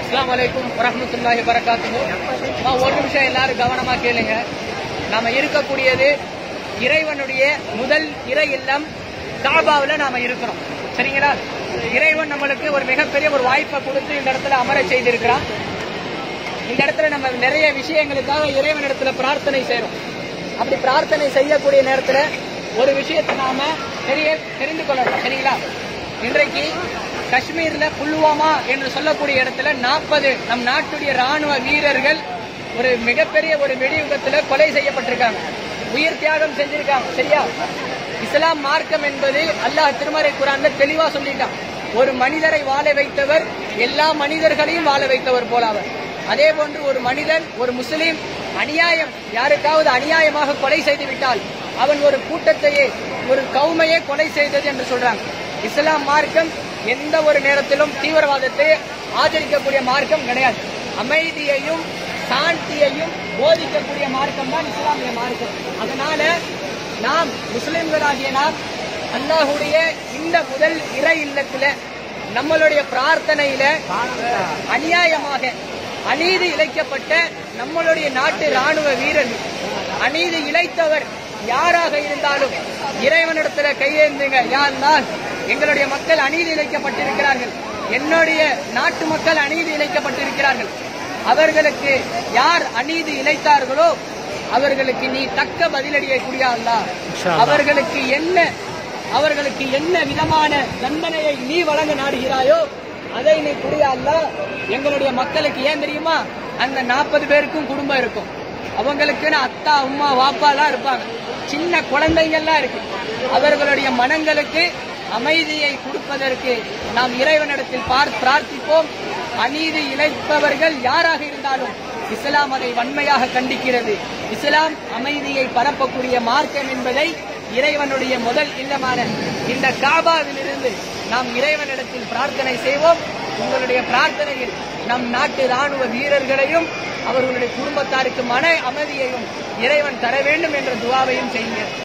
அஸ்லாம் வலைக்கும் வரமத்துல்லாஹி வரகாத்துஹு நான் ஒரு நிமிஷம் எல்லாரும் கவனமா கேளுங்க நாம இருக்கக்கூடியது இறைவனுடைய முதல் இறை இல்லம் காபாவில் நாம இருக்கிறோம் சரிங்களா இறைவன் நம்மளுக்கு ஒரு மிகப்பெரிய ஒரு வாய்ப்பை கொடுத்து இந்த இடத்துல அமர செய்திருக்கிறான் இந்த இடத்துல நம்ம நிறைய விஷயங்களுக்காக இறைவன் இடத்துல பிரார்த்தனை செய்றோம் அப்படி பிரார்த்தனை செய்யக்கூடிய நேரத்துல ஒரு விஷயத்தை நாம தெரிய தெரிந்து கொள்ளணும் சரிங்களா இன்றைக்கு காஷ்மீர்ல புல்வாமா என்று சொல்லக்கூடிய இடத்துல நாற்பது நம் நாட்டுடைய ராணுவ வீரர்கள் ஒரு மிகப்பெரிய ஒரு வெடியுகத்துல கொலை செய்யப்பட்டிருக்காங்க உயிர் தியாகம் செஞ்சிருக்காங்க சரியா இஸ்லாம் மார்க்கம் என்பது அல்லாஹ் திருமறை குரான்ல தெளிவா சொல்லிட்டான் ஒரு மனிதரை வாழ வைத்தவர் எல்லா மனிதர்களையும் வாழ வைத்தவர் போல அவர் அதே போன்று ஒரு மனிதன் ஒரு முஸ்லீம் அநியாயம் யாருக்காவது அநியாயமாக கொலை செய்து விட்டால் அவன் ஒரு கூட்டத்தையே ஒரு கவுமையே கொலை செய்தது என்று சொல்றாங்க இஸ்லாம் மார்க்கம் எந்த ஒரு நேரத்திலும் தீவிரவாதத்தை ஆதரிக்கக்கூடிய மார்க்கம் கிடையாது அமைதியையும் சாந்தியையும் போதிக்கக்கூடிய மார்க்கம் தான் இஸ்லாமிய மார்க்கம் அதனால நாம் முஸ்லிம்களாகிய நாம் அல்லாஹுடைய இந்த முதல் இறை இல்லத்துல நம்மளுடைய பிரார்த்தனையில அநியாயமாக அநீதி இழைக்கப்பட்ட நம்மளுடைய நாட்டு ராணுவ வீரர்கள் அநீதி இழைத்தவர் யாராக இருந்தாலும் இறைவனிடத்துல கையேந்துங்க யார் எங்களுடைய மக்கள் அநீதி இழைக்கப்பட்டிருக்கிறார்கள் என்னுடைய நாட்டு மக்கள் அநீதி இழைக்கப்பட்டிருக்கிறார்கள் அவர்களுக்கு யார் அநீதி இழைத்தார்களோ அவர்களுக்கு நீ தக்க பதிலடியை கூடியா அல்லா அவர்களுக்கு என்ன அவர்களுக்கு என்ன விதமான தண்டனையை நீ வழங்க நாடுகிறாயோ அதை நீ குடியா அல்லா எங்களுடைய மக்களுக்கு ஏன் தெரியுமா அந்த நாற்பது பேருக்கும் குடும்பம் இருக்கும் அவங்களுக்குன்னு அத்தா அம்மா வாப்பா எல்லாம் இருப்பாங்க சின்ன குழந்தைங்கள்லாம் இருக்கு அவர்களுடைய மனங்களுக்கு அமைதியை கொடுப்பதற்கு நாம் இறைவனிடத்தில் பார் பிரார்த்திப்போம் அநீதி இழைப்பவர்கள் யாராக இருந்தாலும் இஸ்லாம் அதை வன்மையாக கண்டிக்கிறது இஸ்லாம் அமைதியை பரப்பக்கூடிய மார்க்கம் என்பதை இறைவனுடைய முதல் இல்லமான இந்த காபாவிலிருந்து நாம் இறைவனிடத்தில் பிரார்த்தனை செய்வோம் உங்களுடைய பிரார்த்தனையில் நம் நாட்டு ராணுவ வீரர்களையும் அவர்களுடைய குடும்பத்தாருக்கு மன அமைதியையும் இறைவன் தர வேண்டும் என்ற துவாவையும் செய்யுங்க